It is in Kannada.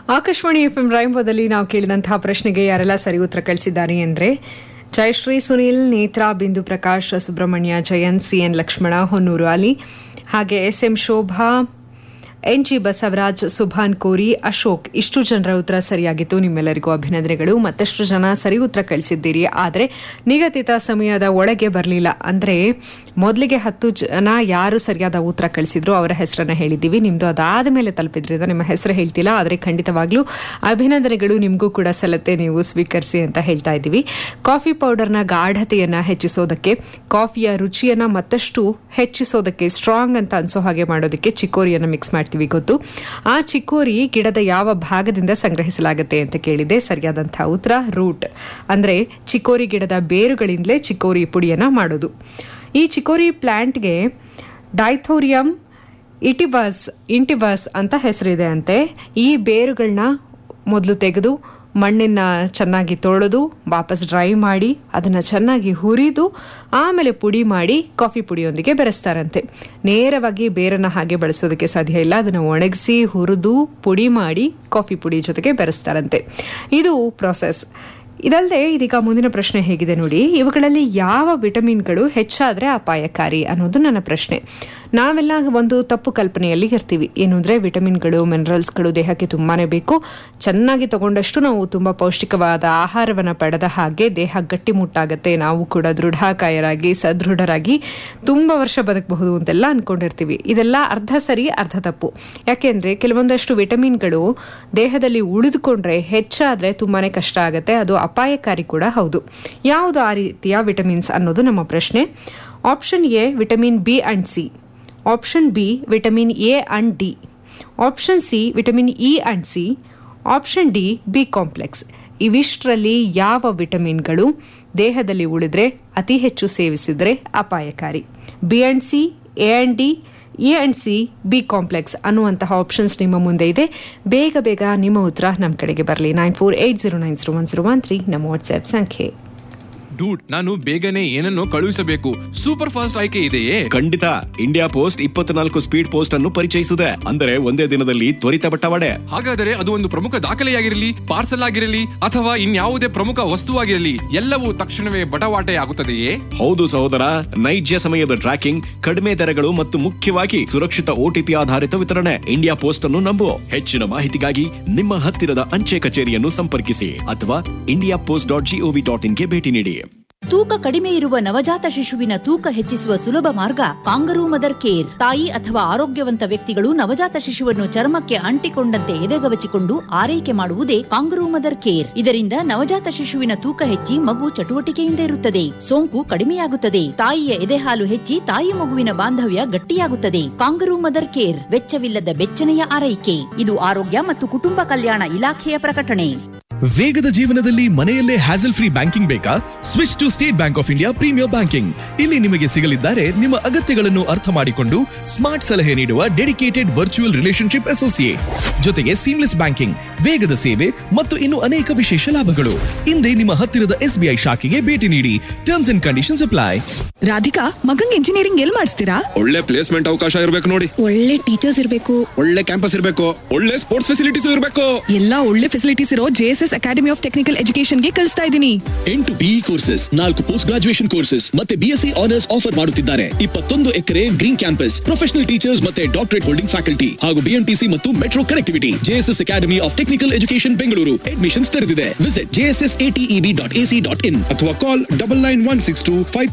ಆಕಾಶವಾಣಿ ಎಫ್ ಎಂ ರಾಯಂಪುರದಲ್ಲಿ ನಾವು ಕೇಳಿದಂತಹ ಪ್ರಶ್ನೆಗೆ ಯಾರೆಲ್ಲ ಸರಿ ಉತ್ತರ ಕಳಿಸಿದ್ದಾರೆ ಅಂದ್ರೆ ಜಯಶ್ರೀ ಸುನೀಲ್ ನೇತ್ರಾ ಬಿಂದು ಪ್ರಕಾಶ್ ಸುಬ್ರಹ್ಮಣ್ಯ ಜಯಂತ್ ಸಿಎನ್ ಲಕ್ಷ್ಮಣ ಹೊನ್ನೂರು ಅಲಿ ಹಾಗೆ S M Shobha N G Basavaraj Subhan ಕೋರಿ ಅಶೋಕ್ ಇಷ್ಟು ಜನರ ಉತ್ತರ ಸರಿಯಾಗಿತ್ತು ನಿಮ್ಮೆಲ್ಲರಿಗೂ ಅಭಿನಂದನೆಗಳು ಮತ್ತಷ್ಟು ಜನ ಸರಿ ಉತ್ತರ ಕಳಿಸಿದ್ದೀರಿ ಆದರೆ ನಿಗದಿತ ಸಮಯದ ಒಳಗೆ ಬರಲಿಲ್ಲ ಅಂದ್ರೆ ಮೊದಲಿಗೆ ಹತ್ತು ಜನ ಯಾರು ಸರಿಯಾದ ಉತ್ತರ ಕಳಿಸಿದ್ರು ಅವರ ಹೆಸರನ್ನ ಹೇಳಿದ್ದೀವಿ ನಿಮ್ದು ಅದಾದ ಮೇಲೆ ತಲುಪಿದ್ರಿಂದ ನಿಮ್ಮ ಹೆಸರು ಹೇಳ್ತಿಲ್ಲ ಆದರೆ ಖಂಡಿತವಾಗ್ಲೂ ಅಭಿನಂದನೆಗಳು ನಿಮಗೂ ಕೂಡ ಸಲ್ಲತ್ತೆ ನೀವು ಸ್ವೀಕರಿಸಿ ಅಂತ ಹೇಳ್ತಾ ಇದ್ದೀವಿ ಕಾಫಿ ಪೌಡರ್ನ ಗಾಢತೆಯನ್ನ ಹೆಚ್ಚಿಸೋದಕ್ಕೆ ಕಾಫಿಯ ರುಚಿಯನ್ನ ಮತ್ತಷ್ಟು ಹೆಚ್ಚಿಸೋದಕ್ಕೆ ಸ್ಟ್ರಾಂಗ್ ಅಂತ ಅನ್ಸೋ ಹಾಗೆ ಮಾಡೋದಕ್ಕೆ ಚಿಕ್ಕೋರಿಯನ್ನು ಮಿಕ್ಸ್ ಮಾಡ್ತೀವಿ ಗೊತ್ತು ಆ ಚಿಕ್ಕೋರಿ ಗಿಡದ ಯಾವ ಭಾಗದಿಂದ ಸಂಗ್ರಹಿಸಲಾಗುತ್ತೆ ಅಂತ ಕೇಳಿದೆ ಸರಿಯಾದಂತಹ ಉತ್ತರ ರೂಟ್ ಅಂದ್ರೆ ಚಿಕ್ಕೋರಿ ಗಿಡದ ಬೇರುಗಳಿಂದಲೇ ಚಿಕ್ಕೋರಿ ಪುಡಿಯನ್ನ ಮಾಡೋದು ಈ ಚಿಕ್ಕೋರಿ ಪ್ಲಾಂಟ್ಗೆ ಡೈಥೋರಿಯಂ ಇಟಿಬಸ್ ಇಂಟಿಬಸ್ ಅಂತ ಹೆಸರಿದೆ ಅಂತೆ ಈ ಬೇರುಗಳನ್ನ ಮೊದಲು ತೆಗೆದು ಮಣ್ಣನ್ನ ಚೆನ್ನಾಗಿ ತೊಳೆದು ವಾಪಸ್ ಡ್ರೈ ಮಾಡಿ ಅದನ್ನು ಚೆನ್ನಾಗಿ ಹುರಿದು ಆಮೇಲೆ ಪುಡಿ ಮಾಡಿ ಕಾಫಿ ಪುಡಿಯೊಂದಿಗೆ ಬೆರೆಸ್ತಾರಂತೆ ನೇರವಾಗಿ ಬೇರನ್ನ ಹಾಗೆ ಬಳಸೋದಕ್ಕೆ ಸಾಧ್ಯ ಇಲ್ಲ ಅದನ್ನು ಒಣಗಿಸಿ ಹುರಿದು ಪುಡಿ ಮಾಡಿ ಕಾಫಿ ಪುಡಿ ಜೊತೆಗೆ ಬೆರೆಸ್ತಾರಂತೆ ಇದು ಪ್ರಾಸೆಸ್ ಇದಲ್ಲದೆ ಇದೀಗ ಮುಂದಿನ ಪ್ರಶ್ನೆ ಹೇಗಿದೆ ನೋಡಿ ಇವುಗಳಲ್ಲಿ ಯಾವ ವಿಟಮಿನ್ಗಳು ಹೆಚ್ಚಾದರೆ ಅಪಾಯಕಾರಿ ಅನ್ನೋದು ನನ್ನ ಪ್ರಶ್ನೆ ನಾವೆಲ್ಲ ಒಂದು ತಪ್ಪು ಕಲ್ಪನೆಯಲ್ಲಿ ಇರ್ತೀವಿ ಏನು ಅಂದರೆ ವಿಟಮಿನ್ಗಳು ಮಿನರಲ್ಸ್ಗಳು ದೇಹಕ್ಕೆ ತುಂಬಾನೇ ಬೇಕು ಚೆನ್ನಾಗಿ ತಗೊಂಡಷ್ಟು ನಾವು ತುಂಬ ಪೌಷ್ಟಿಕವಾದ ಆಹಾರವನ್ನು ಪಡೆದ ಹಾಗೆ ದೇಹ ಗಟ್ಟಿಮುಟ್ಟಾಗತ್ತೆ ನಾವು ಕೂಡ ದೃಢಕಾಯರಾಗಿ ಸದೃಢರಾಗಿ ತುಂಬ ವರ್ಷ ಬದುಕಬಹುದು ಅಂತೆಲ್ಲ ಅನ್ಕೊಂಡಿರ್ತೀವಿ ಇದೆಲ್ಲ ಅರ್ಧ ಸರಿ ಅರ್ಧ ತಪ್ಪು ಯಾಕೆಂದ್ರೆ ಕೆಲವೊಂದಷ್ಟು ವಿಟಮಿನ್ಗಳು ದೇಹದಲ್ಲಿ ಉಳಿದುಕೊಂಡ್ರೆ ಹೆಚ್ಚಾದ್ರೆ ತುಂಬಾನೇ ಕಷ್ಟ ಆಗುತ್ತೆ ಅದು ಅಪಾಯಕಾರಿ ಕೂಡ ಹೌದು ಯಾವುದು ಆ ರೀತಿಯ ವಿಟಮಿನ್ಸ್ ಅನ್ನೋದು ನಮ್ಮ ಪ್ರಶ್ನೆ option A vitamin B and C option B vitamin A and D option C vitamin E and C option D B complex ಇವಿಷ್ಟರಲ್ಲಿ ಯಾವ ವಿಟಮಿನ್ಗಳು ದೇಹದಲ್ಲಿ ಉಳಿದ್ರೆ ಅತಿ ಹೆಚ್ಚು ಸೇವಿಸಿದ್ರೆ ಅಪಾಯಕಾರಿ B and C A and D A and C B complex ಅನ್ನುವಂತಹ ಆಪ್ಷನ್ಸ್ ನಿಮ್ಮ ಮುಂದೆ ಇದೆ ಬೇಗ ಬೇಗ ನಿಮ್ಮ ಉತ್ತರ ನಮ್ಮ ಕಡೆಗೆ ಬರಲಿ nine four eight zero nine zero one zero one three ನಮ್ಮ ವಾಟ್ಸ್ಆಪ್ ಸಂಖ್ಯೆ ಡೂಡ್ ನಾನು ಬೇಗನೆ ಏನನ್ನೋ ಕಳುಹಿಸಬೇಕು ಸೂಪರ್ ಫಾಸ್ಟ್ ಆಯ್ಕೆ ಇದೆಯೇ ಖಂಡಿತ ಇಂಡಿಯಾ ಪೋಸ್ಟ್ ಇಪ್ಪತ್ನಾಲ್ಕು ಸ್ಪೀಡ್ ಪೋಸ್ಟ್ ಅನ್ನು ಪರಿಚಯಿಸಿದೆ ಅಂದರೆ ಒಂದೇ ದಿನದಲ್ಲಿ ತ್ವರಿತ ಬಟ್ಟವಾಡೆ ಹಾಗಾದರೆ ಅದು ಒಂದು ಪ್ರಮುಖ ದಾಖಲೆಯಾಗಿರಲಿ ಪಾರ್ಸಲ್ ಆಗಿರಲಿ ಅಥವಾ ಇನ್ಯಾವುದೇ ಪ್ರಮುಖ ವಸ್ತುವಾಗಿರಲಿ ಎಲ್ಲವೂ ತಕ್ಷಣವೇ ಬಟವಾಟೆ ಆಗುತ್ತದೆಯೇ ಹೌದು ಸಹೋದರ ನೈಜ ಸಮಯದ ಟ್ರ್ಯಾಕಿಂಗ್ ಕಡಿಮೆ ದರಗಳು ಮತ್ತು ಮುಖ್ಯವಾಗಿ ಸುರಕ್ಷಿತ ಓಟಿಪಿ ಆಧಾರಿತ ವಿತರಣೆ ಇಂಡಿಯಾ ಪೋಸ್ಟ್ ಅನ್ನು ನಂಬು ಹೆಚ್ಚಿನ ಮಾಹಿತಿಗಾಗಿ ನಿಮ್ಮ ಹತ್ತಿರದ ಅಂಚೆ ಕಚೇರಿಯನ್ನು ಸಂಪರ್ಕಿಸಿ ಅಥವಾ India post dot G O V dot ಇನ್ಗೆ ಭೇಟಿ ನೀಡಿ ತೂಕ ಕಡಿಮೆ ಇರುವ ನವಜಾತ ಶಿಶುವಿನ ತೂಕ ಹೆಚ್ಚಿಸುವ ಸುಲಭ ಮಾರ್ಗ ಕಾಂಗರೂ ಮದರ್ ಕೇರ್ ತಾಯಿ ಅಥವಾ ಆರೋಗ್ಯವಂತ ವ್ಯಕ್ತಿಗಳು ನವಜಾತ ಶಿಶುವನ್ನು ಚರ್ಮಕ್ಕೆ ಅಂಟಿಕೊಂಡಂತೆ ಎದೆಗವಚಿಕೊಂಡು ಆರೈಕೆ ಮಾಡುವುದೇ ಕಾಂಗರೂ ಮದರ್ ಕೇರ್ ಇದರಿಂದ ನವಜಾತ ಶಿಶುವಿನ ತೂಕ ಹೆಚ್ಚಿ ಮಗು ಚಟುವಟಿಕೆಯಿಂದ ಇರುತ್ತದೆ ಸೋಂಕು ಕಡಿಮೆಯಾಗುತ್ತದೆ ತಾಯಿಯ ಎದೆಹಾಲು ಹೆಚ್ಚಿ ತಾಯಿ ಮಗುವಿನ ಬಾಂಧವ್ಯ ಗಟ್ಟಿಯಾಗುತ್ತದೆ ಕಾಂಗರೂ ಮದರ್ ಕೇರ್ ವೆಚ್ಚವಿಲ್ಲದ ಬೆಚ್ಚನೆಯ ಆರೈಕೆ ಇದು ಆರೋಗ್ಯ ಮತ್ತು ಕುಟುಂಬ ಕಲ್ಯಾಣ ಇಲಾಖೆಯ ಪ್ರಕಟಣೆ ವೇಗದ ಜೀವನದಲ್ಲಿ ಮನೆಯಲ್ಲೇ ಹ್ಯಾಸಲ್ ಫ್ರೀ ಬ್ಯಾಂಕಿಂಗ್ ಬೇಕಾ switch to State Bank of India premier banking ಇಲ್ಲಿ ನಿಮಗೆ ಸಿಗಲಿದ್ದಾರೆ ನಿಮ್ಮ ಅಗತ್ಯಗಳನ್ನು ಅರ್ಥ ಮಾಡಿಕೊಂಡು ಸ್ಮಾರ್ಟ್ ಸಲಹೆ ನೀಡುವ ಡೆಡಿಕೇಟೆಡ್ ವರ್ಚುವಲ್ ರಿಲೇಶನ್ಶಿಪ್ ಅಸೋಸಿಯೇಟ್ ಜೊತೆಗೆ ಸೀಮ್ಲೆಸ್ ಬ್ಯಾಂಕಿಂಗ್ ವೇಗದ ಸೇವೆ ಮತ್ತು ಇನ್ನು ಅನೇಕ ವಿಶೇಷ ಲಾಭಗಳು ಹಿಂದೆ ನಿಮ್ಮ ಹತ್ತಿರದ ಎಸ್ಬಿಐ ಶಾಖೆಗೆ ಭೇಟಿ ನೀಡಿ terms and conditions apply Radhika ಮಗಂಗ್ ಇಂಜಿನಿಯರಿಂಗ್ ಎಲ್ ಮಾಡಿಸ್ತೀರಾ ಒಳ್ಳೆ ಪ್ಲೇಸ್ಮೆಂಟ್ ಅವಕಾಶ ಇರಬೇಕು ನೋಡಿ ಒಳ್ಳೆ ಟೀಚರ್ಸ್ ಇರಬೇಕು ಒಳ್ಳೆ ಕ್ಯಾಂಪಸ್ ಇರಬೇಕು ಒಳ್ಳೆ ಸ್ಪೋರ್ಟ್ಸ್ ಫೆಸಿಲಿಟೀಸ್ ಇರಬೇಕು ಎಲ್ಲಾ ಒಳ್ಳೆ ಫೆಸಿಲಿಟೀಸ್ ಇರೋ ಜೆಎಸ್ಎಸ್ ಅಕಾಡೆಮಿ ಆಫ್ ಟೆಕ್ನಿಕಲ್ ಎಜುಕೇಶನ್ಗೆ ಕಳಿಸ್ತಾ ಇದ್ದೀನಿ ಎಂಟು ಬಿಇ ಕೋರ್ಸಸ್ ನಾಲ್ಕು ಪೋಸ್ಟ್ ಗ್ರಾಜುಯೇಷನ್ ಕೋರ್ಸಸ್ ಮತ್ತೆ ಬಿಎಸ್ಸಿ ಆನರ್ಸ್ ಆಫರ್ ಮಾಡುತ್ತಿದ್ದಾರೆ ಇಪ್ಪತ್ತೊಂದು acre green campus professional teachers ಮತ್ತೆ ಡಾಕ್ಟರೇಟ್ ಹೋಲ್ಡಿಂಗ್ ಫ್ಯಾಕಲ್ಟಿ ಹಾಗೂ ಬಿಎಂಟಿಸಿ ಮತ್ತು metro connectivity JSS academy of technical education Bengaluru admissions ತೆರೆದಿದೆ visit JSS ATEB dot AC dot in ಅಥವಾ call double nine one six two five